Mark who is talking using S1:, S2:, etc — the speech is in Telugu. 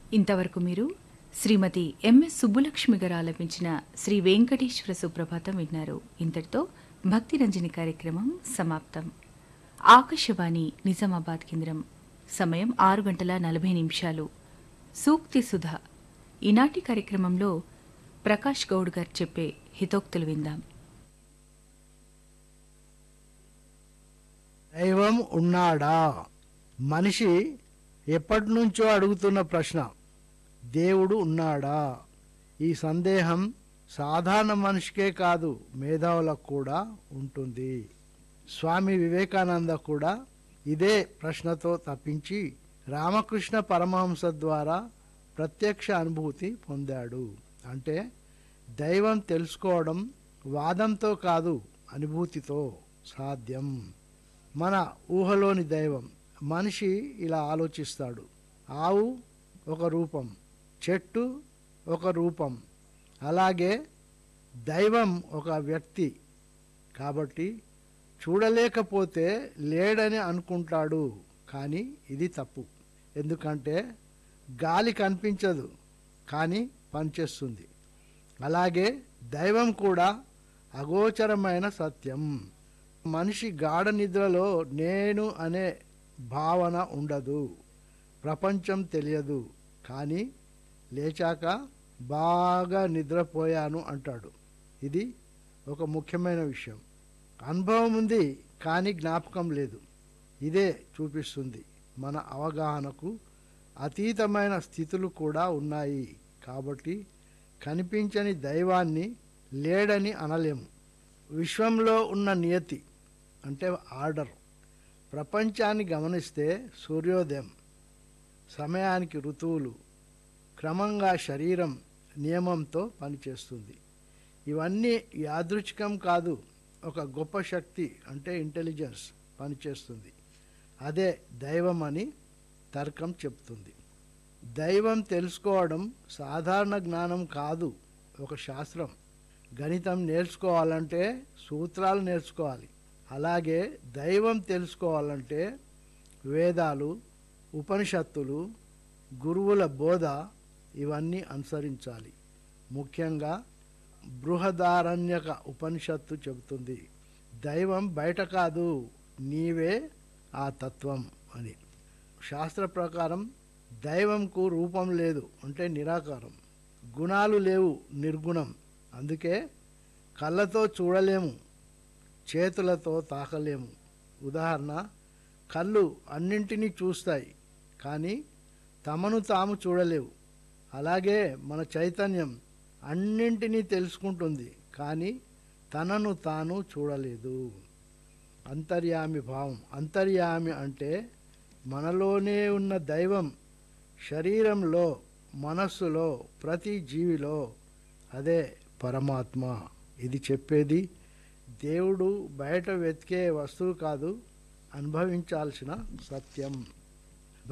S1: ఇంతవరకు మీరు శ్రీమతి ఎంఎస్ సుబ్బులక్ష్మి గారు ఆలపించిన శ్రీ వెంకటేశ్వర సుప్రభాతం విన్నారు ఇంతటితో భక్తి రంజని కార్యక్రమం సమాప్తం ఆకాశవాణి నిజామాబాద్ కేంద్రం సమయం ఆరు గంటల నలభై నిమిషాలు సూక్తి సుధ ఈనాటి కార్యక్రమంలో ప్రకాష్ గౌడ్ గారు చెప్పే హితోక్తులు విందాం
S2: దైవం ఉన్నాడా మనిషి ఎప్పటి నుంచో అడుగుతున్న ప్రశ్న దేవుడు ఉన్నాడా ఈ సందేహం సాధారణ మనిషికే కాదు మేధావులకు కూడా ఉంటుంది స్వామి వివేకానంద కూడా ఇదే ప్రశ్నతో తప్పించి రామకృష్ణ పరమహంస ద్వారా ప్రత్యక్ష అనుభూతి పొందాడు అంటే దైవం తెలుసుకోవడం వాదంతో కాదు అనుభూతితో సాధ్యం మన ఊహలోని దైవం మనిషి ఇలా ఆలోచిస్తాడు ఆవు ఒక రూపం చెట్టు ఒక రూపం అలాగే దైవం ఒక వ్యక్తి కాబట్టి చూడలేకపోతే లేడని అనుకుంటాడు కానీ ఇది తప్పు ఎందుకంటే గాలి కనిపించదు కానీ పనిచేస్తుంది అలాగే దైవం కూడా అగోచరమైన సత్యం మనిషి గాఢ నిద్రలో నేను అనే భావన ఉండదు ప్రపంచం తెలియదు కానీ లేచాక బాగా నిద్రపోయాను అంటాడు ఇది ఒక ముఖ్యమైన విషయం అనుభవం ఉంది కానీ జ్ఞాపకం లేదు ఇదే చూపిస్తుంది మన అవగాహనకు అతీతమైన స్థితులు కూడా ఉన్నాయి కాబట్టి కనిపించని దైవాన్ని లేడని అనలేము విశ్వంలో ఉన్న నియతి అంటే ఆర్డర్ ప్రపంచాన్ని గమనిస్తే సూర్యోదయం సమయానికి ఋతువులు క్రమంగా శరీరం నియమంతో పనిచేస్తుంది ఇవన్నీ యాదృచ్ఛికం కాదు ఒక గొప్ప శక్తి అంటే ఇంటెలిజెన్స్ పనిచేస్తుంది అదే దైవం అని తర్కం చెప్తుంది దైవం తెలుసుకోవడం సాధారణ జ్ఞానం కాదు ఒక శాస్త్రం గణితం నేర్చుకోవాలంటే సూత్రాలు నేర్చుకోవాలి అలాగే దైవం తెలుసుకోవాలంటే వేదాలు ఉపనిషత్తులు గురువుల బోధ ఇవన్నీ అనుసరించాలి ముఖ్యంగా బృహదారణ్యక ఉపనిషత్తు చెబుతుంది దైవం బయట కాదు నీవే ఆ తత్వం అని శాస్త్ర ప్రకారం దైవంకు రూపం లేదు అంటే నిరాకారం గుణాలు లేవు నిర్గుణం అందుకే కళ్ళతో చూడలేము చేతులతో తాకలేము ఉదాహరణ కళ్ళు అన్నింటినీ చూస్తాయి కానీ తమను తాము చూడలేవు అలాగే మన చైతన్యం అన్నింటినీ తెలుసుకుంటుంది కానీ తనను తాను చూడలేదు అంతర్యామి భావం అంతర్యామి అంటే మనలోనే ఉన్న దైవం శరీరంలో మనస్సులో ప్రతి జీవిలో అదే పరమాత్మ ఇది చెప్పేది దేవుడు బయట వెతికే వస్తువు కాదు అనుభవించాల్సిన సత్యం